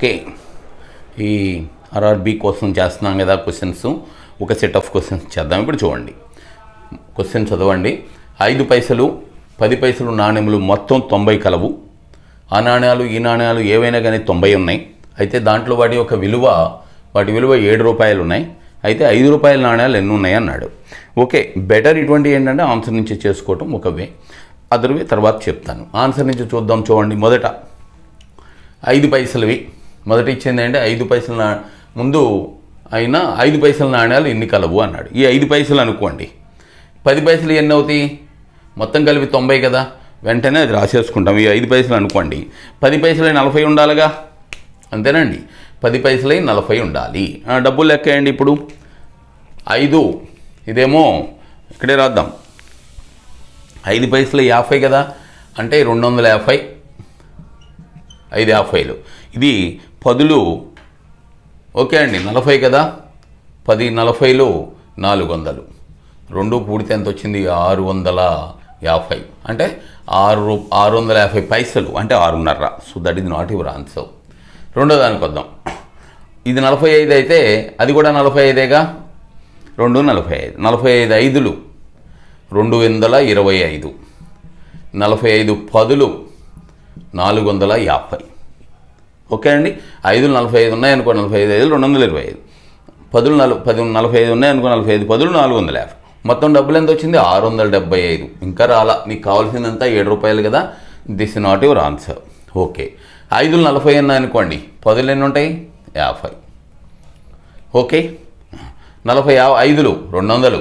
okay ఈ RRB కోసం చేస్తున్నాం కదా క్వశ్చన్స్ ఒక సెట్ ఆఫ్ క్వశ్చన్స్ చేద్దాం ఇప్పుడు చూడండి క్వశ్చన్ చదవండి ఐదు పైసలు పది పైసలు నాణ్యములు మొత్తం తొంభై కలవు ఆ నాణ్యాలు ఈ నాణ్యాలు ఏవైనా కానీ తొంభై ఉన్నాయి అయితే దాంట్లో వాటి యొక్క విలువ వాటి విలువ ఏడు రూపాయలు ఉన్నాయి అయితే ఐదు రూపాయల నాణ్యాలు ఎన్ని ఉన్నాయి అన్నాడు ఓకే బెటర్ ఇటువంటి ఏంటంటే ఆన్సర్ నుంచి చేసుకోవటం ఒక వే అదర్ వే తర్వాత చెప్తాను ఆన్సర్ నుంచి చూద్దాం చూడండి మొదట ఐదు పైసలవి మొదట ఇచ్చింది అంటే ఐదు పైసల నా ముందు అయినా ఐదు పైసల నాణ్యాలు ఎన్ని కలవు అన్నాడు ఈ ఐదు పైసలు అనుకోండి పది పైసలు ఎన్ని అవుతాయి మొత్తం కలిపి తొంభై కదా వెంటనే అది రాసేసుకుంటాం ఈ ఐదు పైసలు అనుకోండి పది పైసలై నలభై ఉండాలిగా అంతేనండి పది పైసలై నలభై ఉండాలి ఆ, డబ్బులు లెక్క వేయండి ఇప్పుడు ఐదు ఇదేమో ఇక్కడే రాద్దాం ఐదు పైసలు యాభై కదా అంటే రెండు వందల యాభై ఐదు యాభైలు ఇది పదులు ఓకే అండి నలభై కదా పది నలభైలు నాలుగు వందలు రెండు కూడితే ఎంత వచ్చింది ఆరు వందల యాభై అంటే ఆరు రూ- ఆరు వందల యాభై పైసలు అంటే ఆరున్నర so that is not your answer రెండో దానికి వద్దాం ఇది నలభై ఐదు అయితే అది కూడా నలభై ఐదేగా రెండు నలభై ఐదు నలభై ఐదు ఐదులు రెండు వందల ఇరవై ఐదు నలభై ఐదు పదులు నాలుగు వందల యాభై ఓకే అండి ఐదులు నలభై ఐదు ఉన్నాయనుకో నలభై ఐదు ఐదులు రెండు వందల ఇరవై ఐదు పదులు నల పది నలభై ఐదు ఉన్నాయనుకో నలభై ఐదు పదులు నాలుగు వందల యాభై మొత్తం డబ్బులు ఎంత వచ్చింది ఆరు వందల డెబ్బై ఐదు ఇంకా రాలా నీకు కావాల్సిందంతా ఏడు రూపాయలు కదా this not your answer okay ఐదులు నలభై ఉన్నాయనుకోండి పదులు ఎన్ని ఉంటాయి యాభై ఓకే నలభై యా ఐదులు రెండు వందలు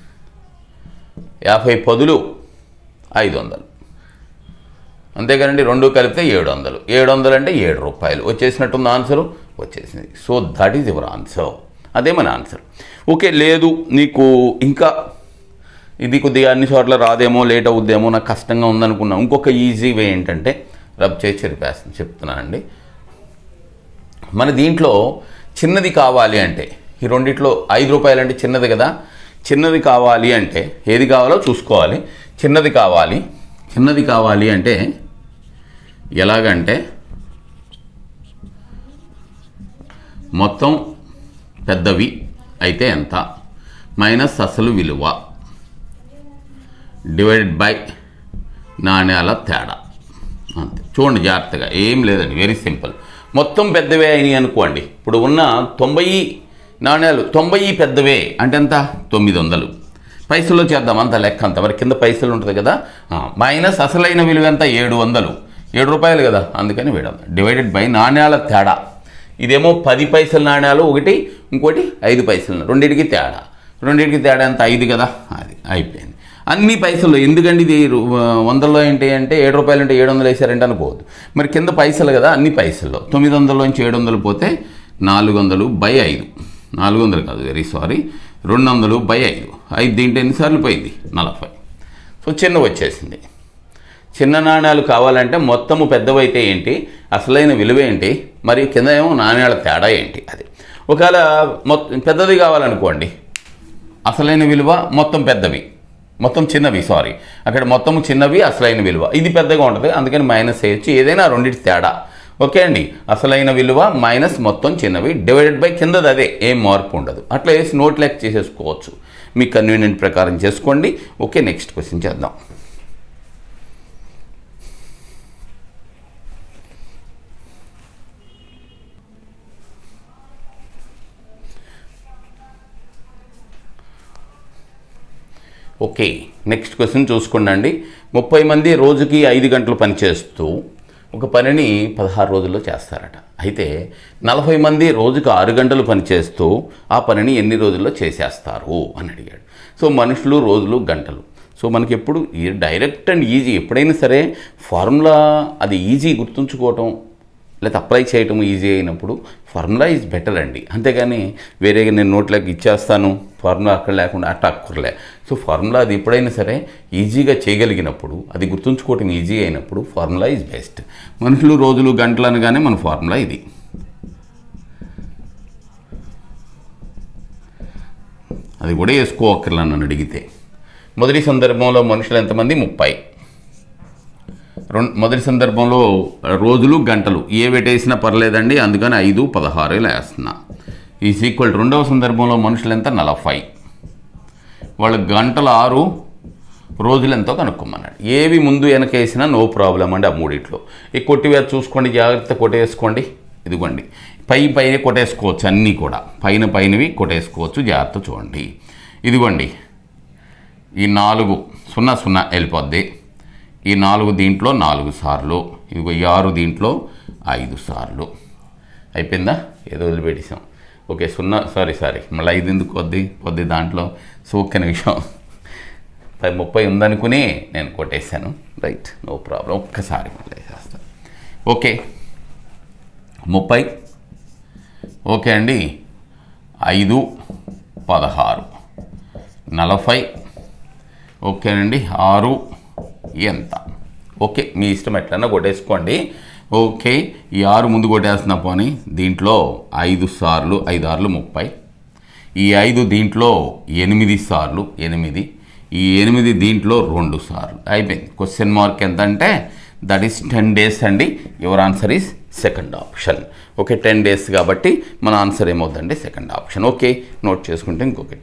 యాభై పదులు ఐదు వందలు అంతేకానండి రెండు కలిపితే ఏడు వందలు ఏడు వందలు అంటే ఏడు రూపాయలు వచ్చేసినట్టుంది ఆన్సరు వచ్చేసింది so that is your answer అదే మన ఆన్సర్ ఓకే లేదు నీకు ఇంకా ఇది కొద్దిగా అన్ని చోట్ల రాదేమో లేట్ అవుద్దేమో నాకు కష్టంగా ఉందనుకున్నా ఇంకొక ఈజీ వే ఏంటంటే రబ్ చేసి చెరిపేస్తాను చెప్తున్నానండి మన దీంట్లో చిన్నది కావాలి అంటే ఈ రెండిట్లో ఐదు రూపాయలు అంటే చిన్నది కదా చిన్నది కావాలి అంటే ఏది కావాలో చూసుకోవాలి చిన్నది కావాలి చిన్నది కావాలి అంటే ఎలాగంటే మొత్తం పెద్దవి అయితే ఎంత మైనస్ అసలు విలువ డివైడెడ్ బై నాణ్యాల తేడా అంతే చూడండి జాగ్రత్తగా ఏం లేదండి వెరీ సింపుల్ మొత్తం పెద్దవే అయినాయి అనుకోండి ఇప్పుడు ఉన్న తొంభై నాణ్యాలు తొంభై పెద్దవే అంటే ఎంత తొమ్మిది వందలు పైసల్లో చేద్దాం అంత లెక్క అంత మరి కింద పైసలు ఉంటుంది కదా ఆ, మైనస్ అసలైన విలువ ఎంత ఏడు వందలు ఏడు రూపాయలు కదా అందుకని వేయడం డివైడెడ్ బై నాణ్యాల తేడా ఇదేమో పది పైసల నాణ్యాలు ఒకటి ఇంకోటి ఐదు పైసలు రెండింటికి తేడా రెండింటికి తేడా ఎంత ఐదు కదా అది అయిపోయింది అన్ని పైసలు ఎందుకండి ఇది రు- వందల్లో ఏంటి అంటే ఏడు రూపాయలు అంటే ఏడు వందలు వేసారంటే అనుకోవద్దు మరి కింద పైసలు కదా అన్ని పైసల్లో తొమ్మిది వందలలోంచి ఏడు వందలు పోతే నాలుగు వందలు బై ఐదు నాలుగు వందలు కాదు వెరీ సారీ రెండు వందలు బై ఐదు ఐదు దీంట్లో ఎన్నిసార్లు పోయింది నలభై సో చిన్న వచ్చేసింది చిన్న నాణ్యాలు కావాలంటే మొత్తము పెద్దవైతే ఏంటి అసలైన విలువ ఏంటి మరి కింద ఏమో నాణ్యాల తేడా ఏంటి అది ఒకవేళ మొత్తం పెద్దది కావాలనుకోండి అసలైన విలువ మొత్తం పెద్దవి మొత్తం చిన్నవి సారీ అక్కడ మొత్తం చిన్నవి అసలైన విలువ ఇది పెద్దగా ఉంటుంది అందుకని మైనస్ వేయచ్చు ఏదైనా రెండింటి తేడా ఓకే అండి అసలైన విలువ మైనస్ మొత్తం చిన్నవి డివైడెడ్ బై కిందది అదే ఏం మార్పు ఉండదు అట్లా వేసి నోట్ లెక్క చేసేసుకోవచ్చు మీ కన్వీనియంట్ ప్రకారం చేసుకోండి ఓకే నెక్స్ట్ క్వశ్చన్ చేద్దాం ఓకే నెక్స్ట్ క్వశ్చన్ చూసుకోండి ముప్పై మంది రోజుకి ఐదు గంటలు పనిచేస్తూ ఒక పనిని పదహారు రోజుల్లో చేస్తారట అయితే నలభై మంది రోజుకు ఆరు గంటలు పనిచేస్తూ ఆ పనిని ఎన్ని రోజుల్లో చేసేస్తారు అని అడిగాడు సో మనుషులు రోజులు గంటలు సో మనకి ఎప్పుడు ఈ డైరెక్ట్ అండ్ ఈజీ ఎప్పుడైనా సరే ఫార్ములా అది ఈజీ గుర్తుంచుకోవటం లేదా అప్లై చేయటం ఈజీ అయినప్పుడు ఫార్ములా ఈజ్ బెటర్ అండి అంతేగాని వేరేగా నేను నోట్లోకి ఇచ్చేస్తాను ఫార్ములా అక్కడ లేకుండా అట్ట అక్కర్లే సో ఫార్ములా అది ఎప్పుడైనా సరే ఈజీగా చేయగలిగినప్పుడు అది గుర్తుంచుకోవటం ఈజీ అయినప్పుడు ఫార్ములా ఈజ్ బెస్ట్ మనుషులు రోజులు గంటలు అనగానే మన ఫార్ములా ఇది అది కూడా వేసుకోవక్కర్లా నన్ను అడిగితే మొదటి సందర్భంలో మనుషులు ఎంతమంది ముప్పై రెండు మొదటి సందర్భంలో రోజులు గంటలు ఏ పెట్టేసినా పర్లేదండి అందుకని ఐదు పదహారు ఇలా వేస్తున్నా ఈజ్ ఈక్వల్ రెండవ సందర్భంలో మనుషులు ఎంత నలభై వాళ్ళ గంటలు ఆరు రోజులు ఎంతో కనుక్కోమన్నాడు ఏవి ముందు వెనకేసినా నో ప్రాబ్లం అండి ఆ మూడిట్లో ఈ కొట్టివేసి చూసుకోండి జాగ్రత్త కొట్టేసుకోండి ఇదిగోండి పై పైన కొట్టేసుకోవచ్చు అన్నీ కూడా పైన పైనవి కొట్టేసుకోవచ్చు జాగ్రత్త చూడండి ఇదిగోండి ఈ నాలుగు సున్నా సున్నా వెళ్ళిపోద్ది ఈ నాలుగు దీంట్లో నాలుగు సార్లు ఇదిగో ఈ ఆరు దీంట్లో ఐదు సార్లు అయిపోయిందా ఏదో వదిలిపెట్టేసాం ఓకే సున్నా సారీ సారీ మళ్ళీ ఐదు ఎందుకు వద్ది పొద్దు దాంట్లో సో ఒక్క నిమిషం పై ముప్పై ఉందనుకుని నేను కొట్టేశాను రైట్ నో ప్రాబ్లం ఒక్కసారి మళ్ళీ వేసేస్తాను ఓకే ముప్పై ఓకే అండి ఐదు పదహారు నలభై ఓకేనండి ఆరు ఎంత ఓకే మీ ఇష్టం ఎట్లన్నా కొట్టేసుకోండి ఓకే ఈ ఆరు ముందు కొట్టేస్తున్న పోనీ దీంట్లో ఐదు సార్లు ఐదు ఆరులు ముప్పై ఈ ఐదు దీంట్లో ఎనిమిది సార్లు ఎనిమిది ఈ ఎనిమిది దీంట్లో రెండు సార్లు అయిపోయింది క్వశ్చన్ మార్క్ ఎంత అంటే దట్ ఈస్ టెన్ డేస్ అండి your answer is second option okay ten days కాబట్టి మన ఆన్సర్ ఏమవుతుందండి సెకండ్ ఆప్షన్ ఓకే నోట్ చేసుకుంటే ఇంకొకటి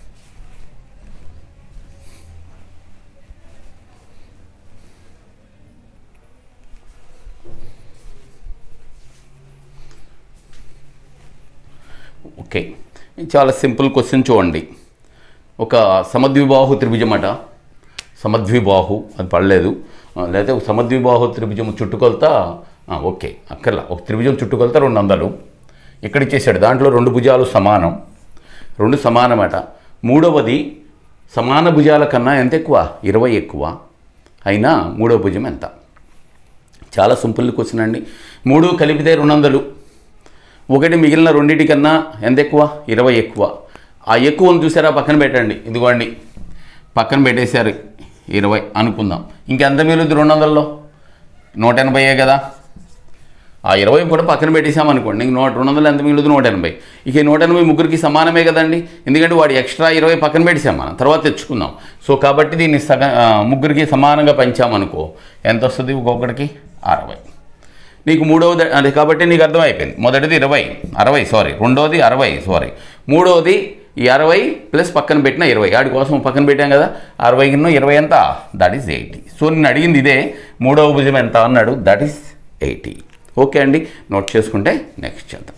ఓకే ఇది చాలా సింపుల్ క్వశ్చన్ చూడండి ఒక సమద్విబాహు త్రిభుజం అట సమద్విబాహు అది పడలేదు ఆ, లేకపోతే ఒక సమద్విబాహు త్రిభుజం చుట్టుకొలత ఆ, ఓకే అక్కర్లా ఒక త్రిభుజం చుట్టుకొలత రెండు వందలు ఇక్కడ ఇచ్చేసాడు దాంట్లో రెండు భుజాలు సమానం రెండు సమానమట మూడవది సమాన భుజాల కన్నా ఎంత ఎక్కువ ఇరవై ఎక్కువ అయినా మూడవ భుజం ఎంత చాలా సింపుల్ క్వశ్చన్ అండి మూడు కలిపితే రెండు వందలు ఒకటి మిగిలిన రెండింటి కన్నా ఎంత ఎక్కువ ఇరవై ఎక్కువ ఆ ఎక్కువను చూసారా పక్కన పెట్టండి ఇదిగోండి పక్కన పెట్టేశారు ఇరవై అనుకుందాం ఇంకెంత మిగులుద్ది రెండు వందల్లో నూట ఎనభైయే కదా ఆ ఇరవై కూడా పక్కన పెట్టేసాం అనుకోండి ఇంక నూట రెండు వందలు ఎంత మిగులుతుంది నూట ఎనభై ఇక ఈ నూట ఎనభై ముగ్గురికి సమానమే కదండి ఎందుకంటే వాడు ఎక్స్ట్రా ఇరవై పక్కన పెట్టేసాం మనం తర్వాత తెచ్చుకుందాం సో కాబట్టి దీన్ని సగ ఆ, ముగ్గురికి సమానంగా పంచామనుకో ఎంత వస్తుంది ఒక్కొక్కడికి అరవై నీకు మూడవది అది కాబట్టి నీకు అర్థమైపోయింది మొదటిది ఇరవై అరవై సారీ రెండోది అరవై సారీ మూడవది ఈ అరవై ప్లస్ పక్కన పెట్టిన ఇరవై ఆడి కోసం పక్కన పెట్టాం కదా అరవై కిన్నో ఇరవై ఎంత దట్ ఈస్ ఎయిటీ సో నేను అడిగింది ఇదే మూడవ భుజం ఎంత అన్నాడు దట్ ఈస్ ఎయిటీ ఓకే అండి నోట్ చేసుకుంటే నెక్స్ట్ చేద్దాం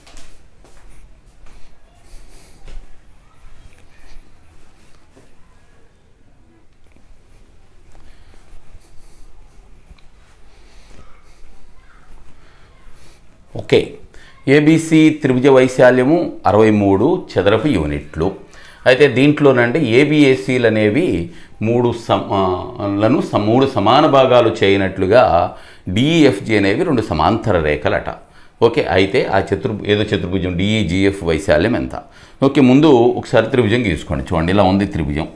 ఓకే ఏబీసీ త్రిభుజ వైశాల్యము అరవై మూడు చదరపు యూనిట్లు అయితే దీంట్లోనండి ఏబిఏసీలు అనేవి మూడు సమాలను స- మూడు సమాన భాగాలు చేయనట్లుగా డిఈఎఫ్జి అనేవి రెండు సమాంతర రేఖలట ఓకే అయితే ఆ చతుర్ ఏదో చతుర్భుజం డిఈజిఎఫ్ వైశాల్యం ఎంత ఓకే ముందు ఒకసారి త్రిభుజం గీసుకోండి చూడండి ఇలా ఉంది త్రిభుజం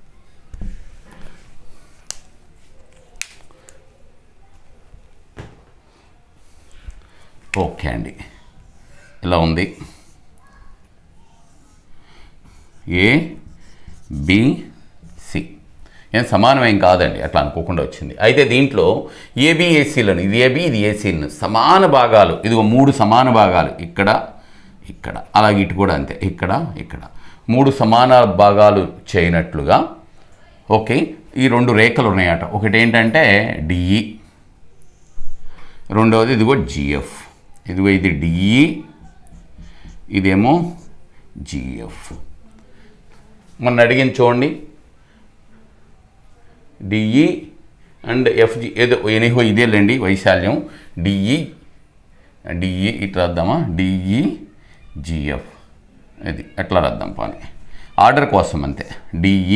ఓకే అండి ఇలా ఉంది ఏ బి సి ఏం సమానమేం కాదండి అట్లా అనుకోకుండా వచ్చింది అయితే దీంట్లో ఏబిఏసీలను ఇది ఏబి ఇది ఏసీలను సమాన భాగాలు ఇదిగో మూడు సమాన భాగాలు ఇక్కడ ఇక్కడ అలాగే ఇటు కూడా అంతే ఇక్కడ ఇక్కడ మూడు సమాన భాగాలు చేయనట్లుగా ఓకే ఈ రెండు రేఖలు ఉన్నాయట ఒకటి ఏంటంటే డిఈ రెండవది ఇదిగో జిఎఫ్ ఇదిగో ఇది డిఈ ఇదేమో జిఎఫ్ మొన్న అడిగింది చూడండి డిఈ అండ్ ఎఫ్జి ఏదో ఎనీహో ఇదేలేండి వైశాల్యం డిఈ డిఈ ఇట్లా రాద్దామా డిఈ జిఎఫ్ ఇది ఎట్లా రాద్దాం పాని ఆర్డర్ కోసం అంతే DE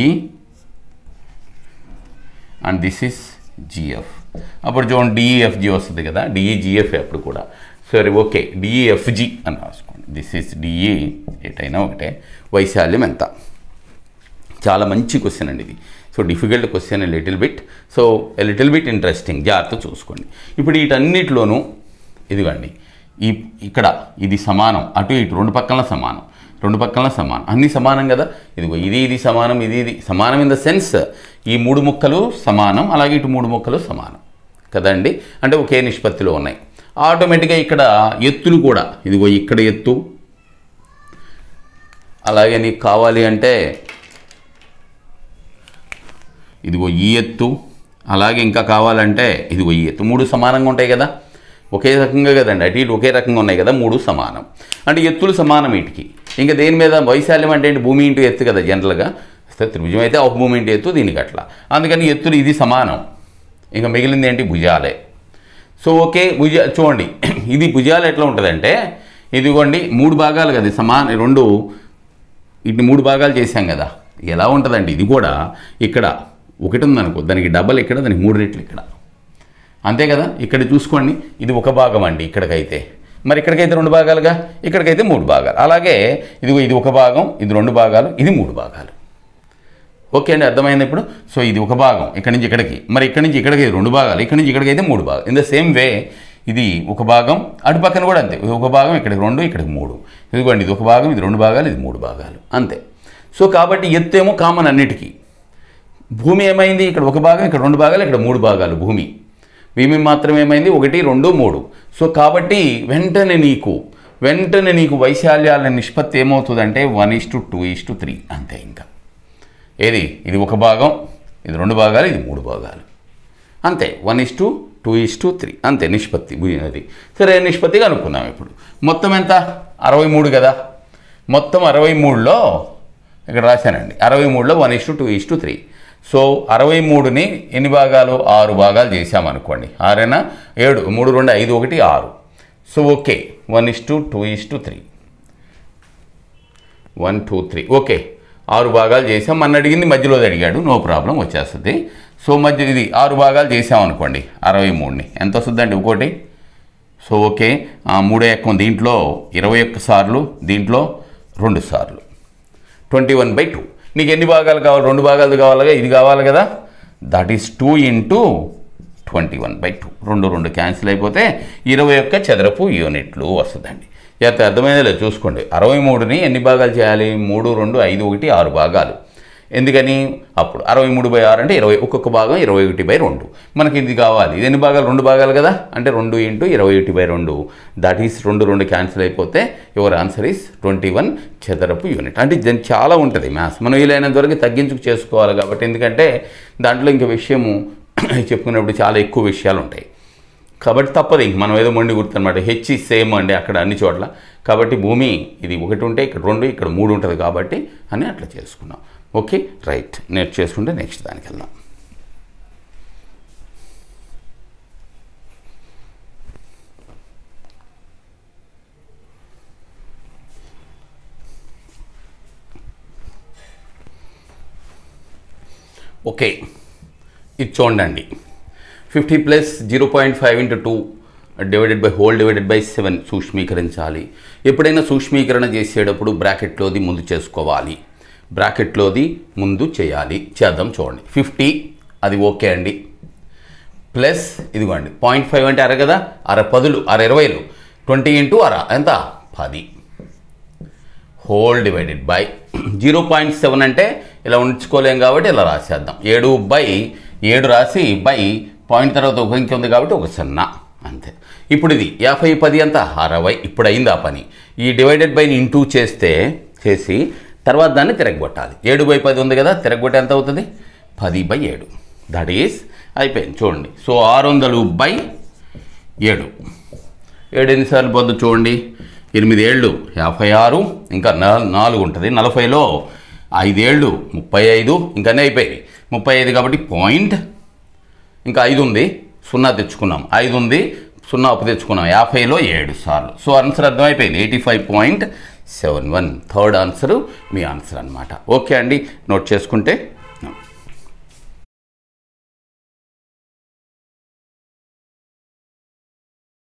and this is GF అప్పుడు చూడండి డిఈఎఫ్జి వస్తుంది కదా డిఈజిఎఫ్ అప్పుడు కూడా సరే ఓకే డిఈఎఫ్జి అని రాసుకోండి దిస్ ఇస్ డిఈ ఎటైనా ఒకటే వైశాల్యం ఎంత చాలా మంచి క్వశ్చన్ అండి ఇది so difficult question little bit so little bit interesting జాగ్రత్త చూసుకోండి ఇప్పుడు వీటన్నిటిలోనూ ఇదిగోండి ఈ ఇక్కడ ఇది సమానం అటు ఇటు రెండు పక్కల సమానం రెండు పక్కల సమానం అన్నీ సమానం కదా ఇదిగో ఇది ఇది సమానం ఇది ఇది సమానం ఇన్ ద సెన్స్ ఈ మూడు ముక్కలు సమానం అలాగే ఇటు మూడు ముక్కలు సమానం కదండి అంటే ఒకే నిష్పత్తిలో ఉన్నాయి ఆటోమేటిక్గా ఇక్కడ ఎత్తులు కూడా ఇదిగో ఇక్కడ ఎత్తు అలాగే నీకు కావాలి అంటే ఇదిగో ఈ ఎత్తు అలాగే ఇంకా కావాలంటే ఇదిగో ఈ ఎత్తు మూడు సమానంగా ఉంటాయి కదా ఒకే రకంగా కదండి అటు ఇటు ఒకే రకంగా ఉన్నాయి కదా మూడు సమానం అంటే ఎత్తులు సమానం వీటికి ఇంకా దేని మీద వైశాల్యం అంటే ఏంటి భూమి ఇంటూ ఎత్తు కదా జనరల్గా అసలు త్రిభుజం అయితే ఒక భూమి ఇంటూ ఎత్తు దీనికి అట్లా అందుకని ఎత్తులు ఇది సమానం ఇంకా మిగిలింది ఏంటి భుజాలే సో ఓకే భుజ చూడండి ఇది భుజాలు ఎట్లా ఉంటుందంటే ఇదిగోండి మూడు భాగాలు కదా సమాన రెండు వీటిని మూడు భాగాలు చేశాం కదా ఎలా ఉంటుందండి ఇది కూడా ఇక్కడ ఒకటి ఉందనుకో దానికి డబల్ ఇక్కడ దానికి మూడు రెట్లు ఇక్కడ అంతే కదా ఇక్కడ చూసుకోండి ఇది ఒక భాగం అండి ఇక్కడికైతే మరి ఇక్కడికైతే రెండు భాగాలుగా ఇక్కడికైతే మూడు భాగాలు అలాగే ఇది ఇది ఒక భాగం ఇది రెండు భాగాలు ఇది మూడు భాగాలు ఓకే అండి అర్థమైంది ఇప్పుడు సో ఇది ఒక భాగం ఇక్కడి నుంచి ఇక్కడికి మరి ఇక్కడి నుంచి ఇక్కడికి రెండు భాగాలు ఇక్కడి నుంచి ఇక్కడికి అయితే మూడు భాగాలు ఇన్ ద సేమ్ వే ఇది ఒక భాగం అటు పక్కన కూడా అంతే ఇది ఒక భాగం ఇక్కడికి రెండు ఇక్కడికి మూడు ఇదిగోండి ఇది ఒక భాగం ఇది రెండు భాగాలు ఇది మూడు భాగాలు అంతే సో కాబట్టి ఎత్తు ఏమో కామన్ అన్నిటికీ భూమి ఏమైంది ఇక్కడ ఒక భాగం ఇక్కడ రెండు భాగాలు ఇక్కడ మూడు భాగాలు భూమి భూమి మాత్రం ఏమైంది ఒకటి రెండు మూడు సో కాబట్టి వెంటనే నీకు వెంటనే నీకు వైశాల్యాల నిష్పత్తి ఏమవుతుందంటే one is to two is to three అంతే ఇంకా ఏది ఇది ఒక భాగం ఇది రెండు భాగాలు ఇది మూడు భాగాలు అంతే one is to two is to three అంతే నిష్పత్తి భూ- అది సరే నిష్పత్తిగా అనుకున్నాం ఇప్పుడు మొత్తం ఎంత అరవై మూడు కదా మొత్తం అరవై మూడులో ఇక్కడ రాశానండి అరవై మూడులో one is to two is to three so అరవై మూడుని ఎన్ని భాగాలు ఆరు భాగాలు చేశామనుకోండి ఆరైనా ఏడు మూడు రెండు ఐదు ఒకటి ఆరు so okay one is to two is to three one two three okay ఆరు భాగాలు చేసాం మన అడిగింది మధ్యలోది అడిగాడు నో ప్రాబ్లం వచ్చేస్తుంది సో మధ్య ఇది ఆరు భాగాలు చేసాం అనుకోండి అరవై మూడుని ఎంత వస్తుందండి ఒకటి సో ఓకే ఆ, మూడో ఎక్కం దీంట్లో ఇరవై ఒక్క సార్లు దీంట్లో రెండు సార్లు ట్వంటీ వన్ బై టూ నీకు ఎన్ని భాగాలు కావాలి రెండు భాగాలు కావాలిగా ఇది కావాలి కదా that is two into twenty one by two రెండు రెండు క్యాన్సిల్ అయిపోతే ఇరవై ఒక్క చదరపు యూనిట్లు వస్తుందండి జాగ్రత్త అర్థమైందో లేదు చూసుకోండి అరవై మూడుని ఎన్ని భాగాలు చేయాలి మూడు రెండు ఐదు ఒకటి ఆరు భాగాలు ఎందుకని అప్పుడు అరవై మూడు బై ఆరు అంటే ఇరవై ఒక్కొక్క భాగం ఇరవై ఒకటి బై రెండు మనకి ఇది కావాలి ఇది ఎన్ని భాగాలు రెండు భాగాలు కదా అంటే రెండు ఇంటూ ఇరవై ఒకటి బై రెండు దట్ ఈస్ రెండు రెండు క్యాన్సిల్ అయిపోతే your answer is twenty one చదరపు యూనిట్ అంటే దీని చాలా ఉంటుంది మ్యాథ్స్ మనం వీలైనంత వరకు తగ్గించుకు చేసుకోవాలి కాబట్టి ఎందుకంటే దాంట్లో ఇంక విషయము చెప్పుకున్నప్పుడు చాలా ఎక్కువ విషయాలు ఉంటాయి కాబట్టి తప్పదు ఇంక మనం ఏదో మొండి గుర్తు అనమాట హెచ్ సేమ్ అండి అక్కడ అన్ని చోట్ల కాబట్టి భూమి ఇది ఒకటి ఉంటే ఇక్కడ రెండు ఇక్కడ మూడు ఉంటుంది కాబట్టి అని అట్లా చేసుకున్నాం ఓకే రైట్ నేర్చు చేసుకుంటే నెక్స్ట్ దానికి వెళ్దాం ఓకే ఇది చూడండి fifty plus zero point five into two divided by whole divided by seven సూక్ష్మీకరించాలి ఎప్పుడైనా సూక్ష్మీకరణ చేసేటప్పుడు బ్రాకెట్లోది ముందు చేసుకోవాలి బ్రాకెట్లోది ముందు చేయాలి చేద్దాం చూడండి ఫిఫ్టీ అది ఓకే అండి ప్లస్ ఇదిగోండి పాయింట్ ఫైవ్ అంటే అర కదా అర పదులు అర ఇరవైలు ట్వంటీ ఇంటూ అర ఎంత పది whole divided by zero point seven అంటే ఇలా ఉంచుకోలేం కాబట్టి ఇలా రాసేద్దాం ఏడు బై ఏడు రాసి బై పాయింట్ తర్వాత ఒక ఇంక ఉంది కాబట్టి ఒక సున్నా అంతే ఇప్పుడు ఇది యాభై పది అంత అరవై ఇప్పుడు అయింది ఆ పని ఈ డివైడెడ్ బైని ఇంటూ చేస్తే చేసి తర్వాత దాన్ని తిరగొట్టాలి ఏడు బై పది ఉంది కదా తిరగొట్టి ఎంత అవుతుంది పది బై ఏడు దట్ ఈస్ అయిపోయింది చూడండి సో ఆరు వందలు బై ఏడు ఏడు ఎన్నిసార్లు పొద్దు చూడండి ఎనిమిది ఏళ్ళు యాభై ఆరు ఇంకా నా- నాలుగు ఉంటుంది నలభైలో ఐదేళ్ళు ముప్పై ఐదు ఇంకనే అయిపోయాయి ముప్పై ఐదు కాబట్టి పాయింట్ ఇంకా ఐదు ఉంది సున్నా తెచ్చుకున్నాం ఐదు ఉంది సున్నా అప్పు తెచ్చుకున్నాం యాభైలో ఏడు సార్లు సో ఆన్సర్ అర్థమైపోయింది eighty five point seven one third answer మీ ఆన్సర్ అనమాట ఓకే అండి నోట్ చేసుకుంటే